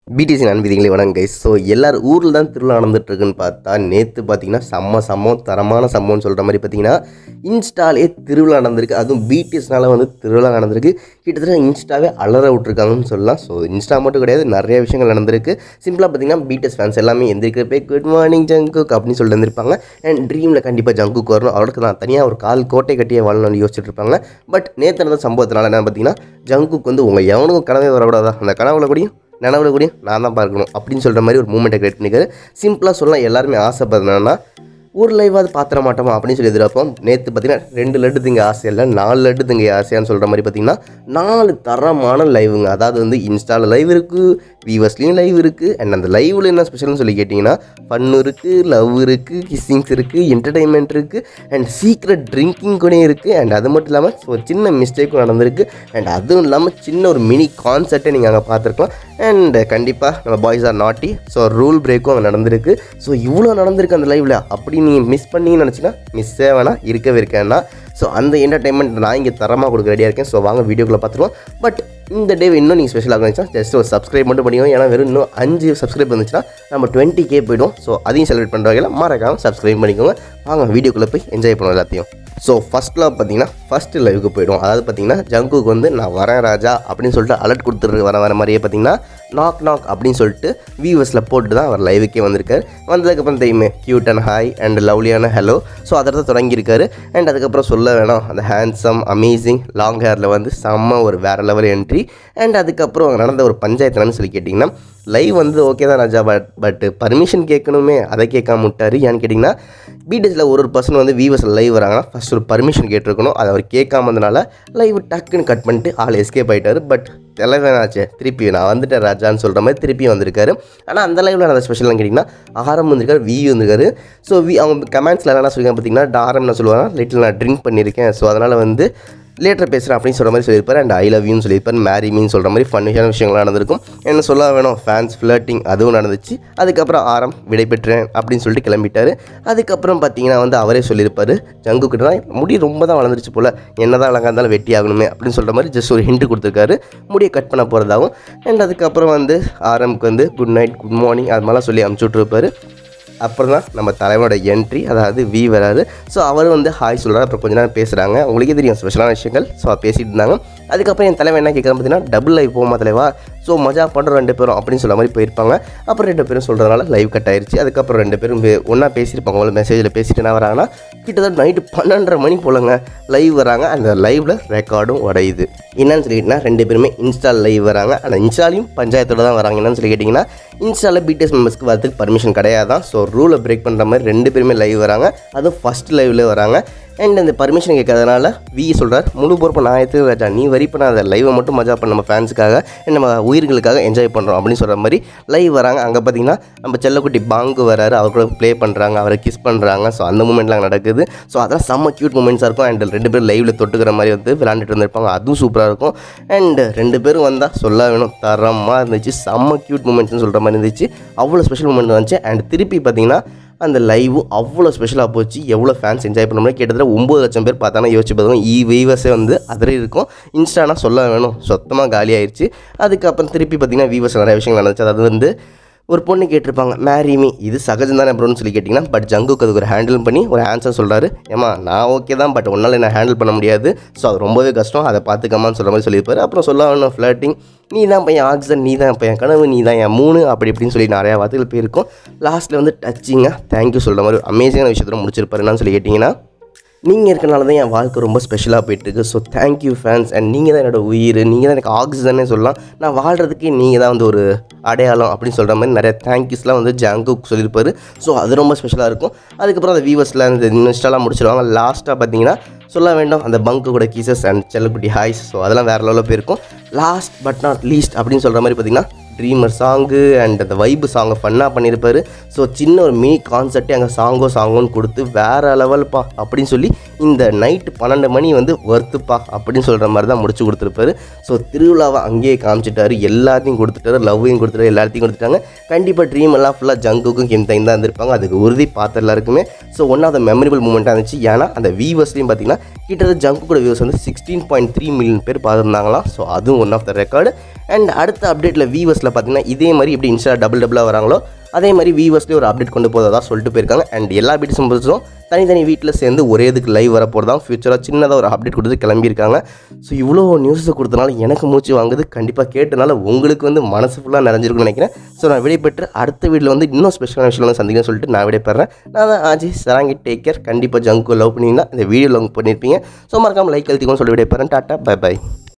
BDC நண்பதிகளே வணக்கம் guys so எல்லாரும் ஊரில் தான் திருவிழா நடந்துட்டு இருக்குன்னு பார்த்தா நேற்று பார்த்தீங்கன்னா செம்ம சம்பவம் தரமான சம்பவம்னு சொல்கிற மாதிரி பார்த்தீங்கன்னா இன்ஸ்டாலே திருவிழா நடந்திருக்கு அதுவும் பிடிஎஸ்னால வந்து திருவிழா நடந்திருக்கு கிட்டத்தட்ட இன்ஸ்டாவே அலற விட்ருக்காங்கன்னு சொல்லலாம் ஸோ இன்ஸ்டா மட்டும் கிடையாது நிறைய விஷயங்கள் நடந்திருக்கு சிம்பிளாக பார்த்தீங்கன்னா பிடிஎஸ் ஃபேன்ஸ் எல்லாமே எந்திரிக்கிறப்பே குட் மார்னிங் ஜங்குக் அப்படின்னு சொல்லிட்டு வந்திருப்பாங்க அண்ட் ட்ரீமில் கண்டிப்பாக ஜங்குக் வரணும் அவருக்கு நான் தனியாக ஒரு கால் கோட்டை கட்டியே வாழணும்னு யோசிச்சுட்டு இருப்பாங்க பட் நேற்று நடந்த சம்பவத்தினால என்ன பார்த்தீங்கன்னா ஜங்குக் வந்து உங்கள் எவனுக்கும் கனவே வரக்கூடாதா அந்த கனவுல கூடயும் நினவுல கூடிய நான் தான் பார்க்கணும் அப்படின்னு சொல்கிற மாதிரி ஒரு மூமெண்ட்டை கிரியேட் பண்ணிக்காரு சிம்பிளாக சொல்லலாம் எல்லாருமே ஆசைப்படுறேன்னா ஒரு லைவாவது பாத்திர மாட்டோமா அப்படின்னு சொல்லி எதிர்ப்போம் நேற்று பார்த்தீங்கன்னா ரெண்டு லட்டு திங்க ஆசை இல்லை நாலு லட்டு திங்க ஆசையான்னு சொல்கிற மாதிரி பார்த்தீங்கன்னா நாலு தரமான லைவுங்க அதாவது வந்து இன்ஸ்டாவில் லைவ் இருக்குது வீவர்ஸ்லேயும் லைவ் இருக்குது அண்ட் அந்த லைவில் என்ன ஸ்பெஷல்னு சொல்லி கேட்டிங்கன்னா ஃபன் இருக்குது லவ் இருக்குது கிஸ்ஸிங்ஸ் இருக்குது என்டர்டைன்மெண்ட் இருக்குது அண்ட் சீக்ரெட் ட்ரிங்கிங் கூட இருக்குது அண்ட் அது மட்டும் இல்லாமல் ஒரு சின்ன மிஸ்டேக்கும் நடந்திருக்கு அண்ட் அதுவும் இல்லாமல் சின்ன ஒரு மினி கான்செர்ட்டை நீங்கள் அங்கே பார்த்துருக்கலாம் அண்ட் கண்டிப்பாக நம்ம boys are naughty so rule பிரேக்கும் அங்கே நடந்திருக்கு ஸோ இவ்வளோ நடந்திருக்கு அந்த லைவில் அப்படி நீங்கள் மிஸ் பண்ணி நினச்சின்னா மிஸ்ஸே வேணாம் இருக்கவே இருக்கேன்னா ஸோ அந்த என்டர்டைன்மெண்ட் நான் இங்கே தரமாக கொடுக்க ரெடியாக இருக்கேன் ஸோ வாங்க வீடியோக்குள்ளே பார்த்துருவோம் பட் இந்த டே இன்னும் நீங்கள் ஸ்பெஷலாக இருந்துச்சுன்னா ஜஸ்ட் ஒரு சப்ஸ்கிரைப் மட்டும் பண்ணிக்கோங்க ஏன்னா வெறும் இன்னும் அஞ்சு சப்ஸ்கிரைப் வந்துச்சுன்னா நம்ம டுவெண்ட்டி கே போய்டும் ஸோ அதையும் செலிப்ரேட் பண்ணுற வகையில் மறக்காமல் சப்ஸ்கிரைப் பண்ணிக்கோங்க வாங்க வீடியோக்குள்ளே போய் என்ஜாய் பண்ணுவோம் எல்லாத்தையும் ஸோ ஃபஸ்ட்டில் பார்த்தீங்கன்னா ஃபஸ்ட்டு லைவுக்கு போய்டும் அதாவது பார்த்தீங்கன்னா ஜங்குக்கு வந்து நான் வரேன் ராஜா அப்படின்னு சொல்லிட்டு அலர்ட் கொடுத்துட்டு வர வர மாதிரியே பார்த்தீங்கன்னா நாக் நாக் அப்படின்னு சொல்லிட்டு வியூவர்ஸில் போட்டு தான் அவர் லைவுக்கே வந்திருக்காரு வந்ததுக்கப்புறம் தெரியுமே க்யூட் அண்ட் ஹாய் அண்ட் லவ்லியான ஹலோ ஸோ அதை தான் தொடங்கியிருக்காரு அண்ட் அதுக்கப்புறம் சொல்ல வேணாம் அந்த ஹேண்ட்ஸம் அமேசிங் லாங் ஹேரில் வந்து செம்ம ஒரு வேறு லெவல் என்ட்ரி அண்ட் அதுக்கப்புறம் அங்க நடந்த ஒரு பஞ்சாயத்து என்னன்னு சொல்லி கேட்டிங்கன்னா லைவ் வந்து ஓகே தான் ராஜா பட் பட் பர்மிஷன் கேட்கணுமே அதை கேட்காம விட்டாரு ஏன்னு கேட்டிங்கன்னா பிடிஎஸில் ஒரு ஒரு பர்சன் வந்து வியூவர்ஸில் லைவ் வராங்கன்னா ஃபஸ்ட் ஒரு பர்மிஷன் கேட்டிருக்கணும் அதை அவர் கேட்காம இருந்தனால லைவ் டக்குன்னு கட் பண்ணிட்டு ஆள் எஸ்கேப் ஆகிட்டாரு பட் தலைவனாச்சே திருப்பி நான் வந்துட்டேன் ராஜான்னு சொல்கிற மாதிரி திருப்பி வந்திருக்காரு ஆனால் அந்த லைவில் நடந்த ஸ்பெஷல்னு கேட்டிங்கன்னா ஆரம் வந்திருக்காரு வி வந்திருக்காரு ஸோ வி அவங்க கமெண்ட்ஸில் என்ன சொல்லியிருக்காங்க பார்த்தீங்கன்னா ஆரம் என்ன சொல்லுவாங்க லிட்டில் நான் ட்ரிங்க் பண்ணியிருக்கேன் ஸோ அதனால் வந்து லேட்டர் பேசுகிறேன் அப்படின்னு சொல்கிற மாதிரி சொல்லியிருப்பார் அண்ட் ஐ லவ் யூன்னு சொல்லியிருப்பார் மேரி மீன் சொல்கிற மாதிரி ஃபன்னிஷான விஷயங்கள்லாம் நடந்திருக்கும் என்ன சொல்ல வேணும் ஃபேன்ஸ் ஃப்ளர்ட்டிங் அதுவும் நடந்துச்சு அதுக்கப்புறம் ஆரம் விடை பெற்றேன் அப்படின்னு சொல்லிட்டு கிளம்பிட்டாரு அதுக்கப்புறம் பார்த்தீங்கன்னா வந்து அவரே சொல்லியிருப்பார் ஜங்கு கிட்ட தான் முடி ரொம்ப தான் வளர்ந்துருச்சு போல் என்ன தான் அழகாக இருந்தாலும் வெட்டி ஆகணுமே அப்படின்னு சொல்கிற மாதிரி ஜஸ்ட் ஒரு ஹிண்ட் கொடுத்துருக்காரு முடியை கட் பண்ண போகிறதாகவும் அண்ட் அதுக்கப்புறம் வந்து ஆரம்க்கு வந்து குட் நைட் குட் மார்னிங் அது மாதிரிலாம் சொல்லி அமுச்சு விட்ருப்பாரு அப்புறம் தான் நம்ம தலைவனோட என்ட்ரி அதாவது வி வராரு ஸோ அவர் வந்து ஹாய் சொல்கிறார் அப்புறம் கொஞ்ச நேரம் பேசுகிறாங்க உங்களுக்கே தெரியும் ஸ்பெஷலான விஷயங்கள் ஸோ பேசிட்டு இருந்தாங்க அதுக்கப்புறம் என் தலைவன் என்ன கேட்குறான் பார்த்தீங்கன்னா டபுள் லைவ் போமா தலைவா ஸோ மஜா பண்ணுறோம் ரெண்டு பேரும் அப்படின்னு சொல்ல மாதிரி போயிருப்பாங்க அப்புறம் ரெண்டு பேரும் சொல்கிறதுனால லைவ் கட் ஆயிருச்சு அதுக்கப்புறம் ரெண்டு பேரும் ஒன்றா பேசியிருப்பாங்க உங்களை மெசேஜில் பேசிட்டு என்ன வராங்கன்னா கிட்டத்தட்ட நைட்டு பன்னெண்டரை மணி போலங்க லைவ் வராங்க அந்த லைவில் ரெக்கார்டும் உடையுது என்னன்னு சொல்லிட்டுனா ரெண்டு பேருமே இன்ஸ்டால் லைவ் வராங்க ஆனால் இன்ஸ்டாலையும் பஞ்சாயத்தோட தான் வராங்க என்னன்னு சொல்லி கேட்டிங்கன்னா இன்ஸ்டாவில் பிடிஎஸ் மெம்பர்ஸ்க்கு வரதுக்கு பர்மிஷன் கிடையாதான் ஸோ ரூலை பிரேக் பண்ணுற மாதிரி ரெண்டு பேருமே லைவ் வராங்க அதுவும் ஃபஸ்ட் லைவ்ல வராங்க அண்ட் அந்த பர்மிஷன் கேட்காதனால வி சொல்கிறார் முழு பொறுப்பு நான் எடுத்து ராஜா நீ வரி பண்ணாத லைவை மட்டும் மஜா பண்ண நம்ம ஃபேன்ஸுக்காக நம்ம உயிர்களுக்காக என்ஜாய் பண்ணுறோம் அப்படின்னு சொல்கிற மாதிரி லைவ் வராங்க அங்கே பார்த்தீங்கன்னா நம்ம செல்லக்குட்டி பாங்கு வராரு அவர் கூட ப்ளே பண்ணுறாங்க அவரை கிஸ் பண்ணுறாங்க ஸோ அந்த மூமெண்ட்லாம் நடக்குது ஸோ அதெல்லாம் செம்ம க்யூட் மூமெண்ட்ஸாக இருக்கும் அண்ட் ரெண்டு பேரும் லைவில் தொட்டுக்கிற மாதிரி வந்து விளாண்டுட்டு இருந்திருப்பாங்க அதுவும் சூப்பராக இருக்கும் அண்ட் ரெண்டு பேரும் வந்தால் சொல்ல வேணும் தரமாக இருந்துச்சு செம்ம க்யூட் மூமெண்ட்ஸ்னு சொல்கிற மாதிரி இருந்துச்சு அவ்வளோ ஸ்பெஷல் மூமெண்ட் வந்துச்சு அண்ட் திருப்பி பார்த்தீங்கன்னா அந்த லைவு அவ்வளோ ஸ்பெஷலாக போச்சு எவ்வளோ ஃபேன்ஸ் என்ஜாய் பண்ண முடியும் கிட்டத்தட்ட ஒம்பது லட்சம் பேர் பார்த்தானா யோசிச்சு பார்த்தோம் இ வீவர்ஸே வந்து அதில் இருக்கும் இன்ஸ்டானா சொல்ல வேணும் சுத்தமாக காலி ஆயிடுச்சு அதுக்கப்புறம் திருப்பி பார்த்தீங்கன்னா வீவர்ஸ் நிறைய விஷயங்கள் நடந்துச்சு அதாவது வந்து ஒரு பொண்ணு கேட்டிருப்பாங்க மேரி மீ இது சகஜம் தானே ப்ரோன்னு சொல்லி கேட்டிங்கன்னா பட் ஜங்குக்கு அதுக்கு ஒரு ஹேண்டில் பண்ணி ஒரு ஆன்சர் சொல்கிறாரு ஏமா நான் ஓகே தான் பட் உன்னால் என்ன ஹேண்டில் பண்ண முடியாது ஸோ அது ரொம்பவே கஷ்டம் அதை பார்த்துக்கமான்னு சொல்கிற மாதிரி சொல்லியிருப்பாரு அப்புறம் சொல்ல வேணும் ஃப்ளர்ட்டிங் நீ தான் பையன் ஆக்சிஜன் நீ தான் பையன் கனவு நீ தான் என் மூணு அப்படி இப்படின்னு சொல்லி நிறையா வார்த்தைகள் போயிருக்கும் லாஸ்ட்டில் வந்து டச்சிங்காக தேங்க்யூ சொல்கிற மாதிரி அமேசிங்கான விஷயத்தில் முடிச்சிருப்பாரு என்னன்னு சொல்லி கேட்டிங்கன்னா நீங்கள் இருக்கனால தான் என் வாழ்க்கை ரொம்ப ஸ்பெஷலாக போயிட்டுருக்கு ஸோ தேங்க்யூ ஃபேன்ஸ் அண்ட் நீங்கள் தான் என்னோட உயிர் நீங்கள் தான் எனக்கு ஆக்சிஜனே சொல்லலாம் நான் வாழ்கிறதுக்கு நீங்கள் தான் வந்து ஒரு அடையாளம் அப்படின்னு சொல்கிற மாதிரி நிறைய தேங்க்யூஸ்லாம் வந்து ஜாங்குக்கு சொல்லியிருப்பாரு ஸோ அது ரொம்ப ஸ்பெஷலாக இருக்கும் அதுக்கப்புறம் அந்த வியூவர்ஸில் அந்த இன்ஸ்டாலாம் முடிச்சிருவாங்க லாஸ்ட்டாக பார்த்தீங்கன்னா சொல்ல வேண்டும் அந்த பங்கு கூட கீசஸ் அண்ட் செல்லக்குட்டி ஹாய்ஸ் ஸோ அதெல்லாம் வேறு லெவலில் போயிருக்கும் லாஸ்ட் பட் நாட் லீஸ்ட் அப்படின்னு சொல்கிற மாதிரி பார்த்தீங்கன்னா ட்ரீமர் சாங்கு அண்ட் அந்த வைப்பு சாங்கை ஃபன்னாக பண்ணியிருப்பாரு ஸோ சின்ன ஒரு மினி கான்செப்டே அங்கே சாங்கோ சாங்கோன்னு கொடுத்து வேறு லெவல்ப்பா அப்படின்னு சொல்லி இந்த நைட்டு பன்னெண்டு மணி வந்து ஒர்த்துப்பா அப்படின்னு சொல்கிற மாதிரி தான் முடிச்சு கொடுத்துருப்பாரு ஸோ திருவிழாவை அங்கேயே காமிச்சிட்டாரு எல்லாத்தையும் கொடுத்துட்டாரு லவ்வையும் கொடுத்துட்டாரு எல்லாத்தையும் கொடுத்துட்டாங்க கண்டிப்பாக ட்ரீம் எல்லாம் ஃபுல்லாக ஜங்குக்கும் கிம்தையும் தான் இருந்திருப்பாங்க அதுக்கு உறுதி பார்த்த எல்லாருக்குமே so one of the memorable மூமெண்ட்டாக இருந்துச்சு ஏன்னா அந்த வியூவர்ஸ்லையும் பார்த்தீங்கன்னா கிட்டத்தட்ட ஜங்கு கூட வியூவர்ஸ் வந்து சிக்ஸ்டீன் பாயிண்ட் த்ரீ மில்லியன் பேர் பார்த்துருந்தாங்களாம் ஸோ அதுவும் one of the record and அடுத்த அப்டேட்டில் வியூவர்ஸில் வீடியோஸில் பார்த்தீங்கன்னா இதே மாதிரி இப்படி இன்ஸ்டா டபுள் டபுளாக வராங்களோ அதே மாதிரி வீவர்ஸ்லேயே ஒரு அப்டேட் கொண்டு போகிறதா சொல்லிட்டு போயிருக்காங்க அண்ட் எல்லா பீட் சிம்பிள்ஸும் தனித்தனி வீட்டில் சேர்ந்து ஒரே இதுக்கு லைவ் வர போகிறதா ஃபியூச்சராக சின்னதாக ஒரு அப்டேட் கொடுத்து கிளம்பியிருக்காங்க ஸோ இவ்வளோ நியூஸை கொடுத்தனால எனக்கு மூச்சு வாங்குது கண்டிப்பாக கேட்டனால உங்களுக்கு வந்து மனசு ஃபுல்லாக நிறைஞ்சிருக்குன்னு நினைக்கிறேன் ஸோ நான் விடைபெற்று அடுத்த வீட்டில் வந்து இன்னும் ஸ்பெஷலான விஷயம் வந்து சந்திக்கணும்னு சொல்லிட்டு நான் விடைபெறேன் நான் தான் ஆஜி சராங்கி டேக் கேர் கண்டிப்பாக ஜங்கு லவ் பண்ணிங்கன்னா இந்த வீடியோ லவ் பண்ணியிருப்பீங்க ஸோ மறக்காமல் லைக் அழுத்திக்கணும்னு சொல்லி விடைபெறேன் டாட்டா பை பை